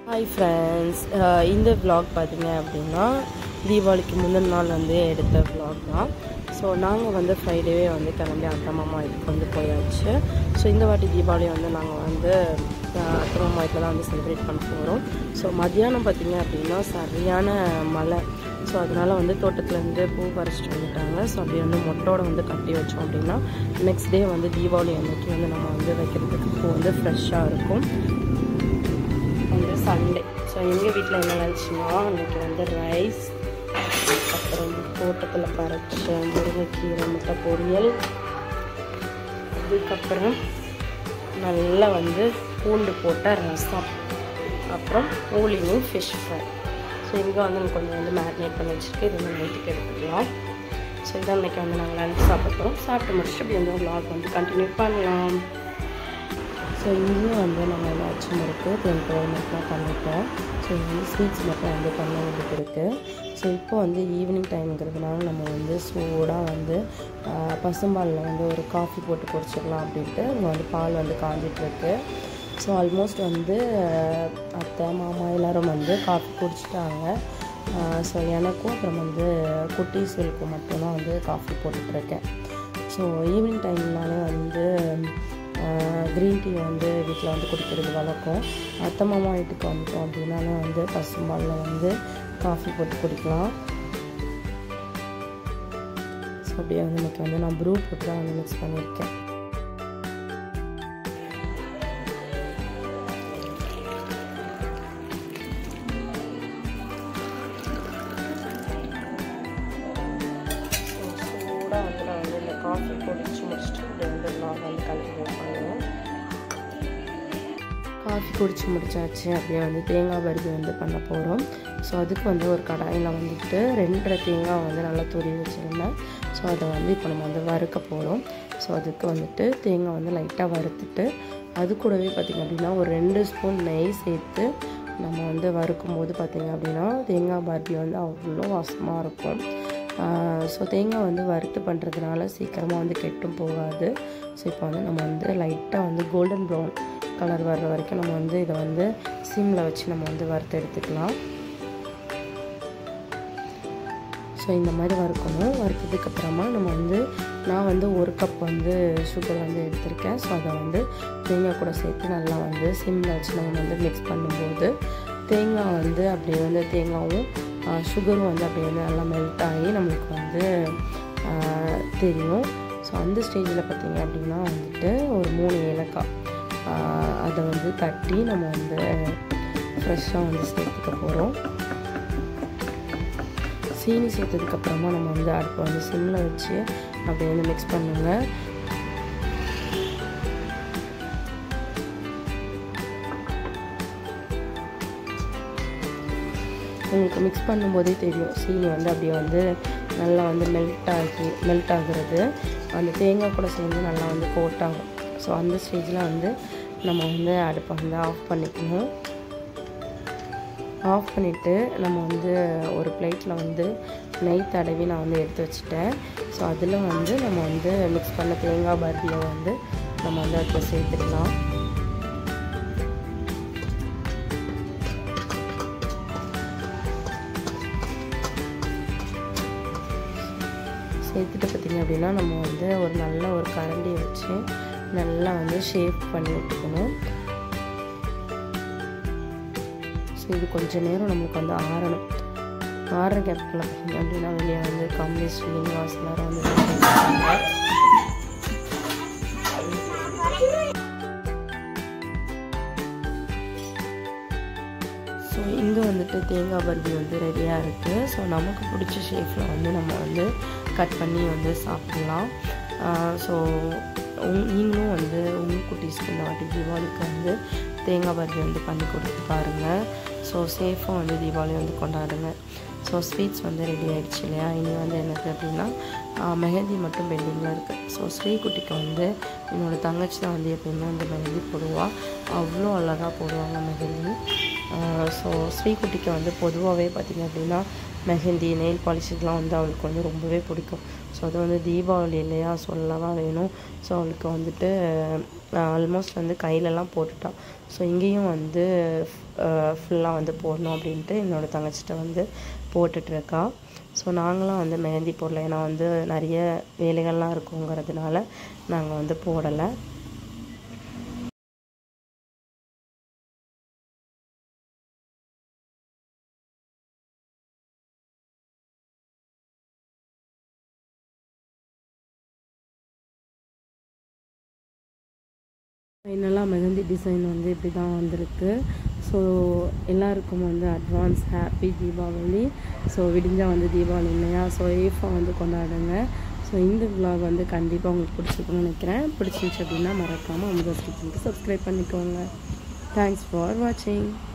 Hi friends இந்த vlog பார்த்தீங்க அப்படின்னா தீபாவளிக்கு முந்தின நாள் வந்து எடுத்த vlog தான் ஸோ நாங்கள் வந்து ஃப்ரைடேவே வந்து கிளம்பி அத்தை மாமா இதுக்கு வந்து போயாச்சு ஸோ இந்த வாட்டி தீபாவளி வந்து நாங்கள் வந்து அஹ், அத்தை மாமா வீட்டில் தான் வந்து செலிப்ரேட் பண்ண போகிறோம் ஸோ மத்தியானம் பார்த்தீங்க அப்படின்னா சரியான மழை ஸோ அதனால் வந்து தோட்டத்துலேருந்து பூ பறிச்சிட்டு வந்துட்டாங்க ஸோ அப்படி வந்து மொட்டோட வந்து கட்டி வச்சோம் அப்படின்னா நெக்ஸ்ட் டே வந்து தீபாவளி அன்னைக்கு வந்து நம்ம வந்து வைக்கிறதுக்கு பூ வந்து ஃப்ரெஷ்ஷாக இருக்கும் வந்து சண்டே ஸோ எங்கள் வீட்டில் என்ன லஞ்சுனா அன்றைக்கி வந்து ரைஸ் அப்புறம் தோட்டத்தில் பறிச்ச முருங்கைக்கீரை முட்டை பொரியல் அதுக்கப்புறம் நல்லா வந்து பூண்டு போட்ட ரசம் அப்புறம் ஊளியும் ஃபிஷ் ஃப்ரை ஸோ இங்கே வந்து நான் கொஞ்சம் வந்து மேரினேட் பண்ணி வச்சுருக்கு இது வந்து நைட்டுக்கு எடுத்துக்கலாம் ஸோ இதான் இன்றைக்கி வந்து நாங்கள் லஞ்ச் சாப்பிட்றோம் சாப்பிட்டு முடிச்சுட்டு இப்படி வந்து vlog வந்து கண்டினியூ பண்ணலாம் ஸோ இங்கேயும் வந்து நம்ம ஏதாச்சும் இருக்குது டென் மட்டும் பண்ணிட்டோம் ஸோ இது வந்து ஸ்வீட்ஸ் மட்டும் வந்து பண்ண வேண்டியது இருக்குது ஸோ இப்போ வந்து ஈவினிங் டைம்ங்கிறதுனால நம்ம வந்து சூடாக வந்து ஆஹ், பசும்பாலில் வந்து ஒரு காஃபி போட்டு குடிச்சிடலாம் அப்படின்ட்டு இங்கே வந்து பால் வந்து காஞ்சிட்ருக்கு ஸோ ஆல்மோஸ்ட் வந்து ஆஹ், அத்தை மாமா எல்லோரும் வந்து காஃபி குடிச்சிட்டாங்க ஸோ எனக்கும் அப்புறம் வந்து குட்டீஸ்களுக்கு மட்டும்தான் வந்து காஃபி போட்டுட்ருக்கேன் ஸோ ஈவினிங் டைம்னாலே வந்து க்ரீன் டீ வந்து வீட்டில் வந்து குடிக்கிறது வழக்கம் அத்தை மாமா வீட்டுக்கு வந்துட்டோம் அப்படின்னாலும் வந்து பசும்பாலில் வந்து காஃபி போட்டு குடிக்கலாம் ஸோ அப்படியே வந்து இன்னைக்கு வந்து நான் ப்ரூ போட்டு தான் வந்து மிக்ஸ் பண்ணியிருக்கேன் சூடாக வந்து நான் வந்து இந்த காஃபி குடிச்சு முடிச்சுட்டு இப்படி வந்து நான் வந்து கண்டினியூ பண்ணுவேன் காஃபி குடிச்சு முடிச்சாச்சு அப்படியே வந்து தேங்காய் பருப்பி வந்து பண்ண போகிறோம் ஸோ அதுக்கு வந்து ஒரு கடாயில் வந்துட்டு ரெண்டரை தேங்காய் வந்து நல்லா துருவி வச்சுருந்தேன் ஸோ அதை வந்து இப்போ நம்ம வந்து வறுக்க போகிறோம் ஸோ அதுக்கு வந்துட்டு தேங்காய் வந்து லைட்டாக வறுத்துட்டு அது கூடவே பார்த்திங்க அப்படின்னா ஒரு ரெண்டு ஸ்பூன் நெய் சேர்த்து நம்ம வந்து வறுக்கும் போது பார்த்திங்க அப்படின்னா தேங்காய் பருப்பி வந்து அவ்வளோ வாசமாக இருக்கும் ஸோ தேங்காய் வந்து வறுத்து பண்ணுறதுனால சீக்கிரமாக வந்து கெட்டும் போகாது ஸோ இப்போ வந்து நம்ம வந்து லைட்டாக வந்து கோல்டன் ப்ரௌன் கலர் வர்ற வரைக்கும் நம்ம வந்து இதை வந்து சிம்மில் வச்சு நம்ம வந்து வறுத்து எடுத்துக்கலாம் ஸோ இந்த மாதிரி வறுக்கணும் வறுத்ததுக்கு அப்புறமா நம்ம வந்து நான் வந்து ஒரு கப் வந்து சுகர் வந்து எடுத்திருக்கேன் ஸோ அதை வந்து தேங்காய் கூட சேர்த்து நல்லா வந்து சிம்மில் வச்சு நம்ம வந்து மிக்ஸ் பண்ணும்போது தேங்காய் வந்து அப்படியே வந்து தேங்காயும் சுகரும் வந்து அப்படியே வந்து நல்லா மெல்ட் ஆகி நம்மளுக்கு வந்து ஆஹ், தெரியும் ஸோ அந்த ஸ்டேஜில் பார்த்திங்க அப்படின்னா வந்துட்டு ஒரு மூணு ஏலக்காய் ஆஹ், அதை வந்து தட்டி நம்ம வந்து ஃப்ரெஷ்ஷாக வந்து சேர்த்துக்க போகிறோம் சீனி சேர்த்ததுக்கப்புறமா நம்ம வந்து அடுப்பை வந்து சிம்மில் வச்சு அப்படியே வந்து மிக்ஸ் பண்ணுங்க உங்களுக்கு மிக்ஸ் பண்ணும்போதே தெரியும் சீனி வந்து அப்படியே வந்து நல்லா வந்து மெல்ட் ஆகி மெல்ட் ஆகுறது அந்த தேங்காய் கூட சேர்ந்து நல்லா வந்து கோட் ஆகும் ஸோ அந்த ஸ்டேஜில் வந்து நம்ம வந்து அடுப்பை வந்து ஆஃப் பண்ணிக்கணும் ஆஃப் பண்ணிவிட்டு நம்ம வந்து ஒரு பிளேட்டில் வந்து நெய் தடவி நான் வந்து எடுத்து வச்சுட்டேன் ஸோ அதில் வந்து நம்ம வந்து மிக்ஸ் பண்ண தேங்காய் பர்பியை வந்து நம்ம வந்து அதில் சேர்த்துக்கலாம் சேர்த்துட்டு பார்த்திங்க அப்படின்னா நம்ம வந்து ஒரு நல்ல ஒரு கரண்டியை வச்சு நல்லா வந்து ஷேப் பண்ணி விட்டுக்கணும் ஸோ இது கொஞ்சம் நேரம் நம்மளுக்கு வந்து ஆறணும் ஆறுற கேப்பில் பார்த்தீங்க அப்படின்னா வெளியே வந்து கம்பி ஸ்ரீனிவாஸ் எல்லாரும் வந்து இருக்காங்க. ஸோ இங்கே வந்துட்டு தேங்காய் பர்பி வந்து ரெடியாக இருக்குது ஸோ நமக்கு பிடிச்ச ஷேப்பில் வந்து நம்ம வந்து கட் பண்ணி வந்து சாப்பிட்லாம் ஸோ உங் நீங்களும் வந்து உங்கள் குட்டீஸ்க்கு இந்த வாட்டி தீபாவளிக்கு வந்து தேங்காய் பர்பி வந்து பண்ணி கொடுத்து பாருங்கள் ஸோ சேஃபாக வந்து தீபாவளி வந்து கொண்டாடுங்க ஸோ ஸ்வீட்ஸ் வந்து ரெடி ஆயிடுச்சு இல்லையா இனி வந்து என்னது அப்படின்னா ஆஹ், மெஹந்தி மட்டும் பெண்டிங்கில் இருக்குது ஸோ ஸ்ரீகுட்டிக்கு வந்து என்னோட தங்கச்சி தான் வந்து எப்பயுமே வந்து மெஹந்தி போடுவாள் அவ்வளோ அழகாக போடுவாங்க மெஹந்தி ஸோ ஸ்ரீகுட்டிக்கு வந்து பொதுவாகவே பார்த்திங்க அப்படின்னா மெஹந்தி நெயில் பாலிஷ் இதெல்லாம் வந்து அவளுக்கு வந்து ரொம்பவே பிடிக்கும் ஸோ அது வந்து தீபாவளி இல்லையா சொல்லவா வேணும் ஸோ அவளுக்கு வந்துட்டு ஆல்மோஸ்ட் வந்து கையிலலாம் போட்டுட்டான் ஸோ இங்கேயும் வந்து ஃபுல்லாக வந்து போடணும் அப்படின்ட்டு என்னோட தங்கச்சிட்ட வந்து போட்டுட்ருக்கா ஸோ நாங்களும் வந்து மெஹந்தி போடல ஏன்னா வந்து நிறைய வேலைகள்லாம் இருக்குங்கிறதுனால நாங்கள் வந்து போடலை ஃபைனலாக மெஹந்தி டிசைன் வந்து இப்படி தான் வந்திருக்கு ஸோ எல்லாருக்கும் வந்து அட்வான்ஸ் ஹாப்பி தீபாவளி ஸோ விடிஞ்சால் வந்து தீபாவளி இல்லையா ஸோ ஏஃபாக வந்து கொண்டாடுங்க ஸோ இந்த விலாக் வந்து கண்டிப்பாக உங்களுக்கு பிடிச்சிருக்குன்னு நினைக்கிறேன் பிடிச்சிருந்துச்சு அப்படின்னா மறக்காமல் அமுதா கிச்சனுக்கு சப்ஸ்கிரைப் பண்ணிக்கோங்க தேங்க்ஸ் ஃபார் வாட்சிங்